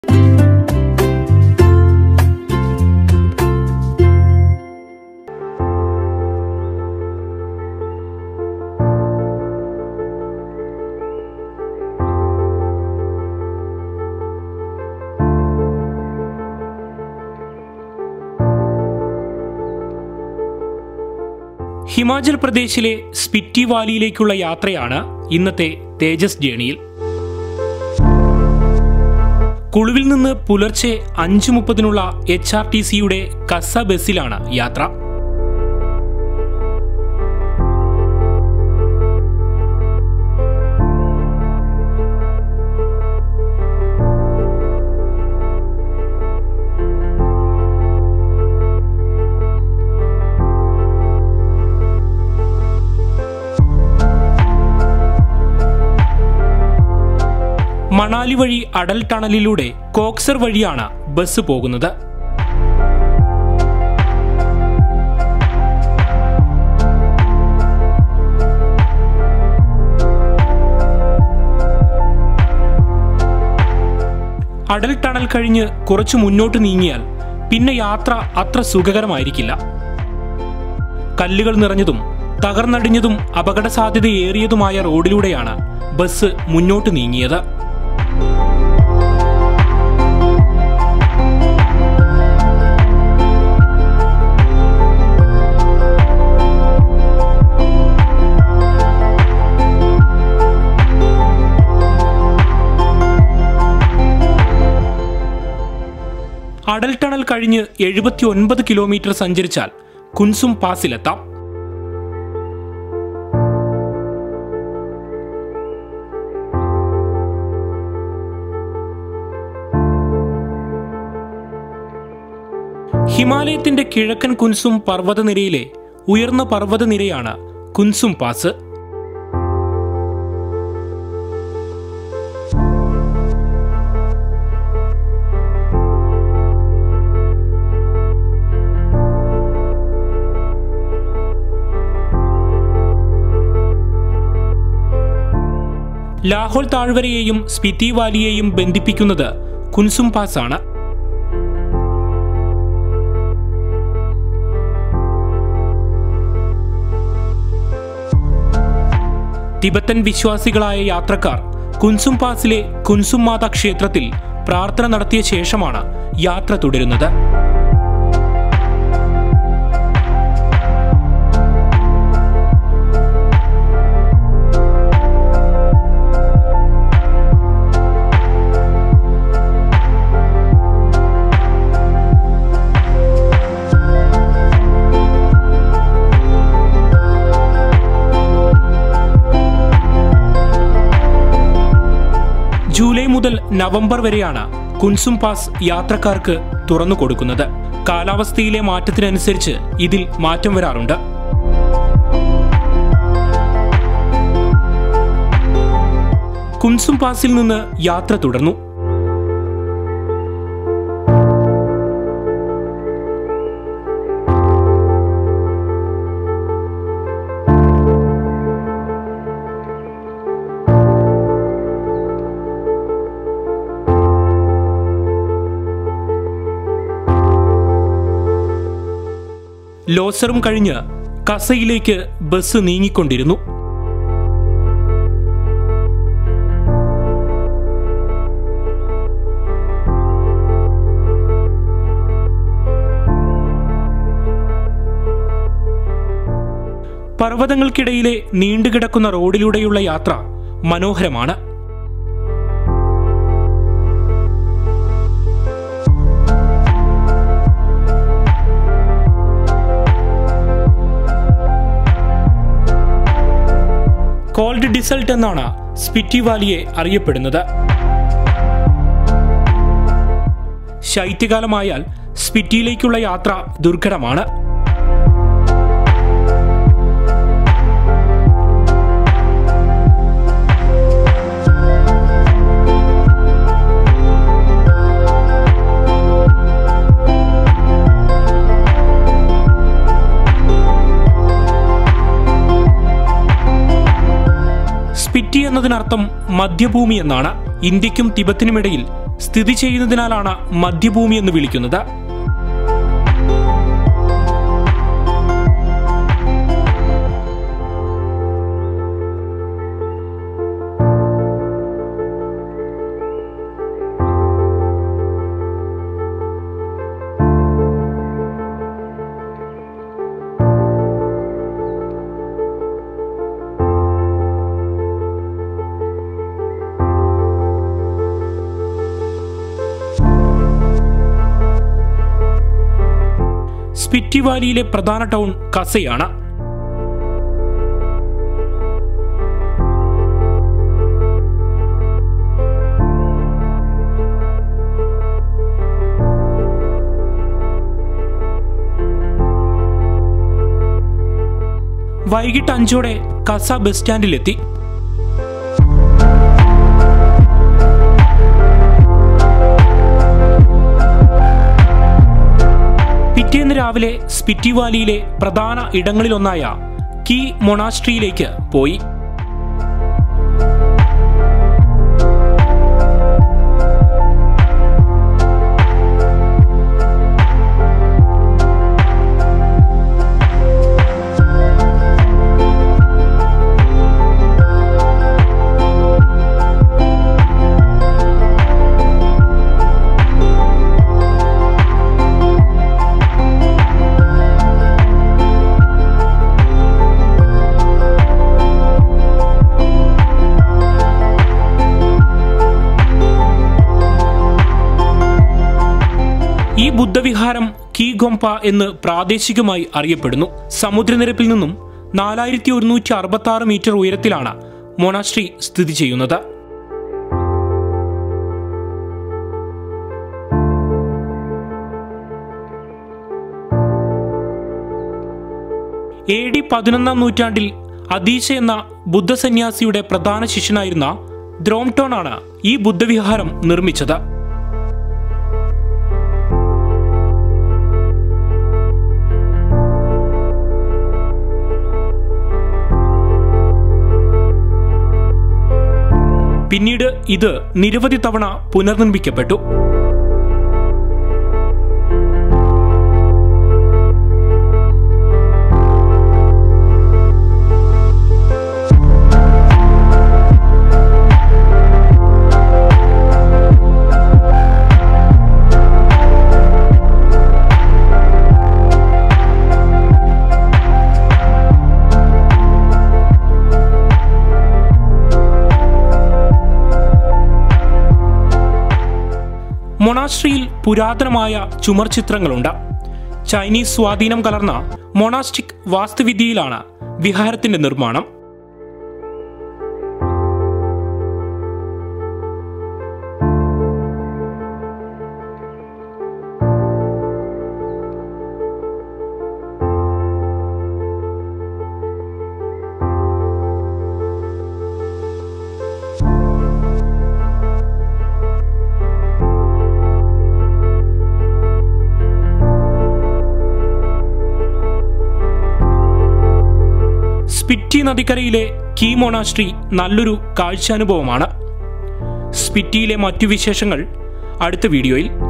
ഹിമാചൽ പ്രദേശിലെ സ്പിറ്റി വാലിയിലേക്കുള്ള യാത്രയാണ് ഇന്നത്തെ തേജസ് ജേണിയിൽ കുളുവിൽ നിന്ന് പുലർച്ചെ അഞ്ചു മുപ്പതിനുള്ള എച്ച് ആർ ടി സിയുടെ കസ ബസ്സിലാണ് യാത്ര മണാലി വഴി അടൽ ടണലിലൂടെ കോക്സർ വഴിയാണ് ബസ് പോകുന്നത് അടൽ ടണൽ കഴിഞ്ഞ് കുറച്ചു മുന്നോട്ട് നീങ്ങിയാൽ പിന്നെ യാത്ര അത്ര സുഖകരമായിരിക്കില്ല കല്ലുകൾ നിറഞ്ഞതും തകർന്നടിഞ്ഞതും അപകട സാധ്യതയേറിയതുമായ റോഡിലൂടെയാണ് ബസ് മുന്നോട്ട് നീങ്ങിയത് അടൽ ടണൽ കഴിഞ്ഞ് എഴുപത്തി ഒൻപത് കിലോമീറ്റർ സഞ്ചരിച്ചാൽ കുൻസും പാസിലെത്താം ഹിമാലയത്തിന്റെ കിഴക്കൻ കുൻസും പർവ്വതനിരയിലെ ഉയർന്ന പർവ്വതനിരയാണ് കുൻസും പാസ് ലാഹോൾ താഴ്വരയെയും സ്പിതി വാലിയെയും ബന്ധിപ്പിക്കുന്നത് കുൻസും പാസ് ആണ് തിബത്തൻ വിശ്വാസികളായ യാത്രക്കാർ കുൻസും പാസിലെ കുൻസും മാത ക്ഷേത്രത്തിൽ പ്രാർത്ഥന നടത്തിയ ശേഷമാണ് യാത്ര തുടരുന്നത് ജൂലൈ മുതൽ നവംബർ വരെയാണ് കുൻസും പാസ് യാത്രക്കാർക്ക് തുറന്നു കൊടുക്കുന്നത് കാലാവസ്ഥയിലെ മാറ്റത്തിനനുസരിച്ച് ഇതിൽ മാറ്റം വരാറുണ്ട് കുൻസും പാസിൽ നിന്ന് യാത്ര തുടർന്നു ലോസറും കഴിഞ്ഞ് കസയിലേക്ക് ബസ് നീങ്ങിക്കൊണ്ടിരുന്നു പർവ്വതങ്ങൾക്കിടയിലെ നീണ്ടുകിടക്കുന്ന റോഡിലൂടെയുള്ള യാത്ര മനോഹരമാണ് കോൾഡ് ഡിസൾട്ട് എന്നാണ് സ്പിറ്റി വാലിയെ അറിയപ്പെടുന്നത് ശൈത്യകാലമായാൽ സ്പിറ്റിയിലേക്കുള്ള യാത്ര ദുർഘടമാണ് സ്പിറ്റി എന്നതിനർത്ഥം മധ്യഭൂമി എന്നാണ് ഇന്ത്യക്കും തിബത്തിനുമിടയിൽ സ്ഥിതി ചെയ്യുന്നതിനാലാണ് മധ്യഭൂമി എന്ന് വിളിക്കുന്നത് സ്പിറ്റി വാലിയിലെ പ്രധാന ടൗൺ കസയാണ് വൈകിട്ട് അഞ്ചോടെ കസ ബസ് സ്റ്റാൻഡിലെത്തി പിറ്റേന്ന് രാവിലെ സ്പിറ്റി വാലിയിലെ പ്രധാന ഇടങ്ങളിലൊന്നായ കീ മൊണാസ്ട്രിയിലേക്ക് പോയി ഈ ബുദ്ധവിഹാരം കീഗൊംപ എന്ന് പ്രാദേശികമായി അറിയപ്പെടുന്നു സമുദ്രനിരപ്പിൽ നിന്നും നാലായിരത്തി ഒരുന്നൂറ്റി അറുപത്തി ആറ് മീറ്റർ ഉയരത്തിലാണ് മൊണാസ്ട്രി സ്ഥിതി ചെയ്യുന്നത് എ ഡി പതിനൊന്നാം നൂറ്റാണ്ടിൽ അദീശ എന്ന ബുദ്ധസന്യാസിയുടെ പ്രധാന ശിഷ്യനായിരുന്ന ദ്രോംടോൺ ആണ് ഈ ബുദ്ധവിഹാരം നിർമ്മിച്ചത് പിന്നീട് ഇത് നിരവധി തവണ പുനർനിർമ്മിക്കപ്പെട്ടു മൊണാസ്ട്രിയിൽ പുരാതനമായ ചുമർ ചിത്രങ്ങളുണ്ട് ചൈനീസ് സ്വാധീനം കലർന്ന മൊണാസ്റ്റിക് വാസ്തുവിദ്യയിലാണ് വിഹാരത്തിന്റെ നിർമ്മാണം സ്പിറ്റി നദിക്കരയിലെ കീ മൊണാസ്ട്രി നല്ലൊരു കാഴ്ചാനുഭവമാണ് സ്പിറ്റിയിലെ മറ്റു വിശേഷങ്ങൾ അടുത്ത വീഡിയോയിൽ